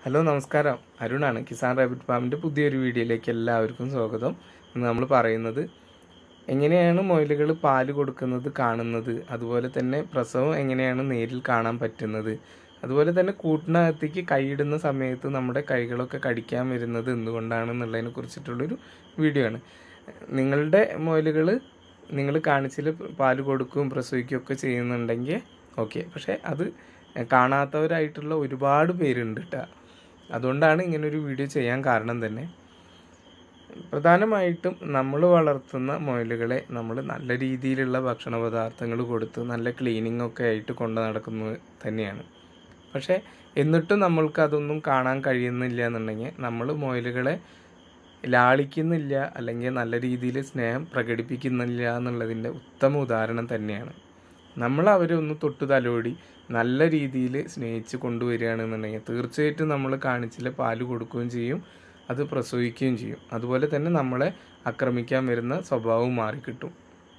hello നമസ്കാരം അരുണാണ് Kisan rabbit ഫാമിൻ്റെ പുതിയൊരു വീഡിയോയിലേക്ക് എല്ലാവർക്കും സ്വാഗതം ഇന്ന് നമ്മൾ പറയുന്നത് എങ്ങനെയാണ് മുയലുകൾ പാല് കൊടുക്കുന്നത് കാണുന്നത് അതുപോലെ തന്നെ പ്രസവം എങ്ങനെയാണ് നേരിൽ കാണാൻ പറ്റുന്നത് അതുപോലെ തന്നെ കൂട്ടിനകത്തേക്ക് കൈയിടുന്ന സമയത്ത് നമ്മുടെ കൈകളൊക്കെ കടിക്കാൻ വരുന്നത് എന്തുകൊണ്ടാണെന്നുള്ളതിനെ കുറിച്ചിട്ടുള്ളൊരു വീഡിയോ ആണ് നിങ്ങളുടെ മുയലുകൾ നിങ്ങൾ കാണിച്ചിൽ പാല് കൊടുക്കുകയും പ്രസവിക്കുകയും ഒക്കെ ചെയ്യുന്നുണ്ടെങ്കിൽ ഓക്കെ പക്ഷേ അത് കാണാത്തവരായിട്ടുള്ള ഒരുപാട് പേരുണ്ട് കേട്ടോ അതുകൊണ്ടാണ് ഇങ്ങനൊരു വീഡിയോ ചെയ്യാൻ കാരണം തന്നെ പ്രധാനമായിട്ടും നമ്മൾ വളർത്തുന്ന മുയലുകളെ നമ്മൾ നല്ല രീതിയിലുള്ള ഭക്ഷണ പദാർത്ഥങ്ങൾ കൊടുത്ത് നല്ല ക്ലീനിങ് ഒക്കെ ആയിട്ട് കൊണ്ടു നടക്കുന്നത് തന്നെയാണ് പക്ഷേ എന്നിട്ടും നമ്മൾക്ക് അതൊന്നും കാണാൻ കഴിയുന്നില്ല എന്നുണ്ടെങ്കിൽ നമ്മൾ മുയലുകളെ ലാളിക്കുന്നില്ല അല്ലെങ്കിൽ നല്ല രീതിയിൽ സ്നേഹം പ്രകടിപ്പിക്കുന്നില്ല എന്നുള്ളതിൻ്റെ ഉത്തമ ഉദാഹരണം തന്നെയാണ് നമ്മൾ അവരെ ഒന്ന് തൊട്ടു തലോടി നല്ല രീതിയിൽ സ്നേഹിച്ച് കൊണ്ടുവരികയാണെന്നുണ്ടെങ്കിൽ തീർച്ചയായിട്ടും നമ്മൾ കാണിച്ചില്ല പാല് കൊടുക്കുകയും ചെയ്യും അത് പ്രസവിക്കുകയും ചെയ്യും അതുപോലെ തന്നെ നമ്മളെ ആക്രമിക്കാൻ വരുന്ന സ്വഭാവം മാറിക്കിട്ടും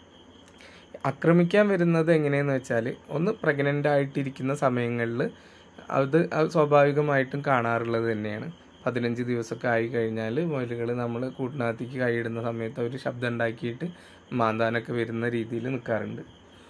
ആക്രമിക്കാൻ വരുന്നത് എങ്ങനെയെന്ന് വെച്ചാൽ ഒന്ന് പ്രഗ്നൻ്റ് ആയിട്ടിരിക്കുന്ന സമയങ്ങളിൽ അത് അത് സ്വാഭാവികമായിട്ടും കാണാറുള്ളത് തന്നെയാണ് പതിനഞ്ച് ദിവസമൊക്കെ ആയി കഴിഞ്ഞാൽ മുയലുകൾ നമ്മൾ കൂട്ടിനകത്തേക്ക് കൈയിടുന്ന സമയത്ത് അവർ ശബ്ദം ഉണ്ടാക്കിയിട്ട് മാന്താനൊക്കെ വരുന്ന രീതിയിൽ നിൽക്കാറുണ്ട്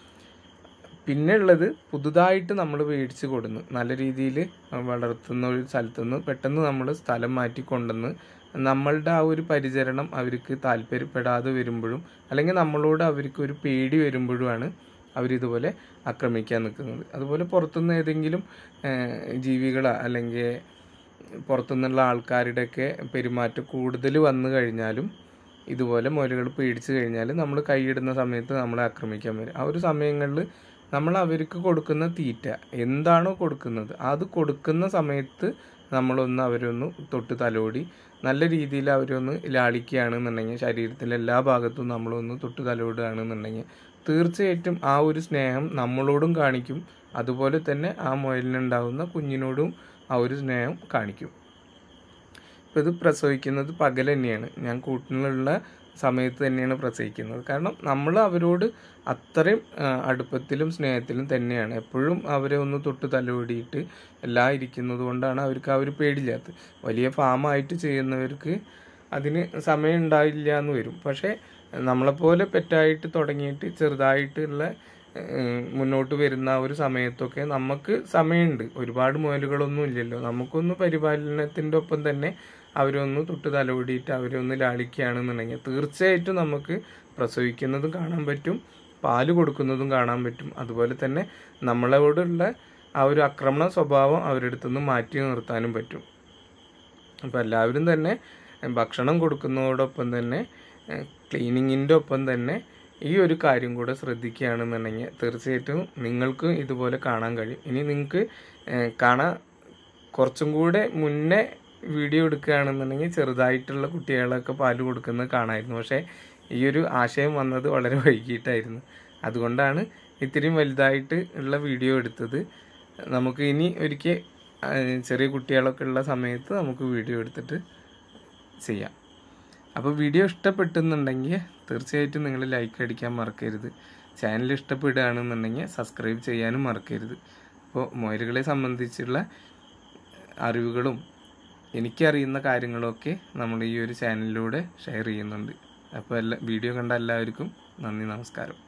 പിന്നെ ഉള്ളത് പുതുതായിട്ട് നമ്മൾ മേടിച്ച് കൊടുന്ന് നല്ല രീതിയിൽ വളർത്തുന്ന ഒരു സ്ഥലത്തുനിന്ന് പെട്ടെന്ന് നമ്മൾ സ്ഥലം മാറ്റി കൊണ്ടുവന്ന് നമ്മളുടെ ആ ഒരു പരിചരണം അവർക്ക് താല്പര്യപ്പെടാതെ വരുമ്പോഴും അല്ലെങ്കിൽ നമ്മളോട് അവർക്ക് ഒരു പേടി വരുമ്പോഴുമാണ് അവരിതുപോലെ ആക്രമിക്കാൻ നിൽക്കുന്നത് അതുപോലെ പുറത്തുനിന്ന് ഏതെങ്കിലും ജീവികളോ അല്ലെങ്കിൽ പുറത്തുനിന്നുള്ള ആൾക്കാരുടെയൊക്കെ പെരുമാറ്റം കൂടുതൽ വന്നു കഴിഞ്ഞാലും ഇതുപോലെ മുയലുകൾ പേടിച്ചു കഴിഞ്ഞാൽ നമ്മൾ കൈയിടുന്ന സമയത്ത് നമ്മളെ ആക്രമിക്കാൻ വരും ആ ഒരു സമയങ്ങളിൽ നമ്മൾ അവർക്ക് കൊടുക്കുന്ന തീറ്റ എന്താണോ കൊടുക്കുന്നത് അത് കൊടുക്കുന്ന സമയത്ത് നമ്മളൊന്ന് അവരൊന്ന് തൊട്ട് തലോടി നല്ല രീതിയിൽ അവരൊന്ന് ലാളിക്കുകയാണെന്നുണ്ടെങ്കിൽ ശരീരത്തിലെ എല്ലാ ഭാഗത്തും നമ്മളൊന്ന് തൊട്ട് തലോടുകയാണെന്നുണ്ടെങ്കിൽ തീർച്ചയായിട്ടും ആ ഒരു സ്നേഹം നമ്മളോടും കാണിക്കും അതുപോലെ തന്നെ ആ മുയലിനുണ്ടാവുന്ന കുഞ്ഞിനോടും ആ ഒരു സ്നേഹം കാണിക്കും ഇപ്പോൾ ഇത് പ്രസവിക്കുന്നത് പകൽ തന്നെയാണ് ഞാൻ കൂട്ടിനുള്ള സമയത്ത് തന്നെയാണ് പ്രസവിക്കുന്നത് കാരണം നമ്മൾ അവരോട് അത്രയും അടുപ്പത്തിലും സ്നേഹത്തിലും തന്നെയാണ് എപ്പോഴും അവരെ ഒന്ന് തൊട്ട് തലോടിയിട്ട് എല്ലാം ഇരിക്കുന്നത് കൊണ്ടാണ് അവർക്ക് ആ ഒരു പേടില്ലാത്തത് വലിയ ഫാമായിട്ട് ചെയ്യുന്നവർക്ക് അതിന് സമയം ഉണ്ടായില്ല എന്ന് വരും പക്ഷേ നമ്മളെപ്പോലെ പെറ്റായിട്ട് തുടങ്ങിയിട്ട് ചെറുതായിട്ടുള്ള മുന്നോട്ട് വരുന്ന ആ ഒരു സമയത്തൊക്കെ നമുക്ക് സമയമുണ്ട് ഒരുപാട് മുയലുകളൊന്നും ഇല്ലല്ലോ നമുക്കൊന്ന് പരിപാലനത്തിൻ്റെ ഒപ്പം തന്നെ അവരൊന്ന് തൊട്ട് തലോടിയിട്ട് അവരൊന്ന് ലാളിക്കുകയാണെന്നുണ്ടെങ്കിൽ തീർച്ചയായിട്ടും നമുക്ക് പ്രസവിക്കുന്നതും കാണാൻ പറ്റും പാല് കൊടുക്കുന്നതും കാണാൻ പറ്റും അതുപോലെ തന്നെ നമ്മളോടുള്ള ആ ഒരു ആക്രമണ സ്വഭാവം അവരുടെ അടുത്തുനിന്ന് മാറ്റി നിർത്താനും പറ്റും അപ്പോൾ എല്ലാവരും തന്നെ ഭക്ഷണം കൊടുക്കുന്നതോടൊപ്പം തന്നെ ക്ലീനിങ്ങിൻ്റെ ഒപ്പം തന്നെ ഈ ഒരു കാര്യം കൂടെ ശ്രദ്ധിക്കുകയാണെന്നുണ്ടെങ്കിൽ തീർച്ചയായിട്ടും നിങ്ങൾക്കും ഇതുപോലെ കാണാൻ കഴിയും ഇനി നിങ്ങൾക്ക് കാണാൻ കുറച്ചും കൂടെ മുന്നേ വീഡിയോ എടുക്കുകയാണെന്നുണ്ടെങ്കിൽ ചെറുതായിട്ടുള്ള കുട്ടികളൊക്കെ പാല് കൊടുക്കുന്നത് കാണാമായിരുന്നു പക്ഷേ ഈ ഒരു ആശയം വന്നത് വളരെ വൈകിട്ടായിരുന്നു അതുകൊണ്ടാണ് ഇത്രയും വലുതായിട്ട് ഉള്ള വീഡിയോ എടുത്തത് നമുക്ക് ഇനി ഒരിക്കൽ ചെറിയ കുട്ടികളൊക്കെ ഉള്ള സമയത്ത് നമുക്ക് വീഡിയോ എടുത്തിട്ട് ചെയ്യാം അപ്പോൾ വീഡിയോ ഇഷ്ടപ്പെട്ടെന്നുണ്ടെങ്കിൽ തീർച്ചയായിട്ടും നിങ്ങൾ ലൈക്ക് അടിക്കാൻ മറക്കരുത് ചാനൽ ഇഷ്ടപ്പെടുകയാണെന്നുണ്ടെങ്കിൽ സബ്സ്ക്രൈബ് ചെയ്യാനും മറക്കരുത് അപ്പോൾ മൊയലുകളെ സംബന്ധിച്ചുള്ള അറിവുകളും എനിക്കറിയുന്ന കാര്യങ്ങളൊക്കെ നമ്മൾ ഈ ഒരു ചാനലിലൂടെ ഷെയർ ചെയ്യുന്നുണ്ട് അപ്പോൾ എല്ലാ വീഡിയോ കണ്ട എല്ലാവർക്കും നന്ദി നമസ്കാരം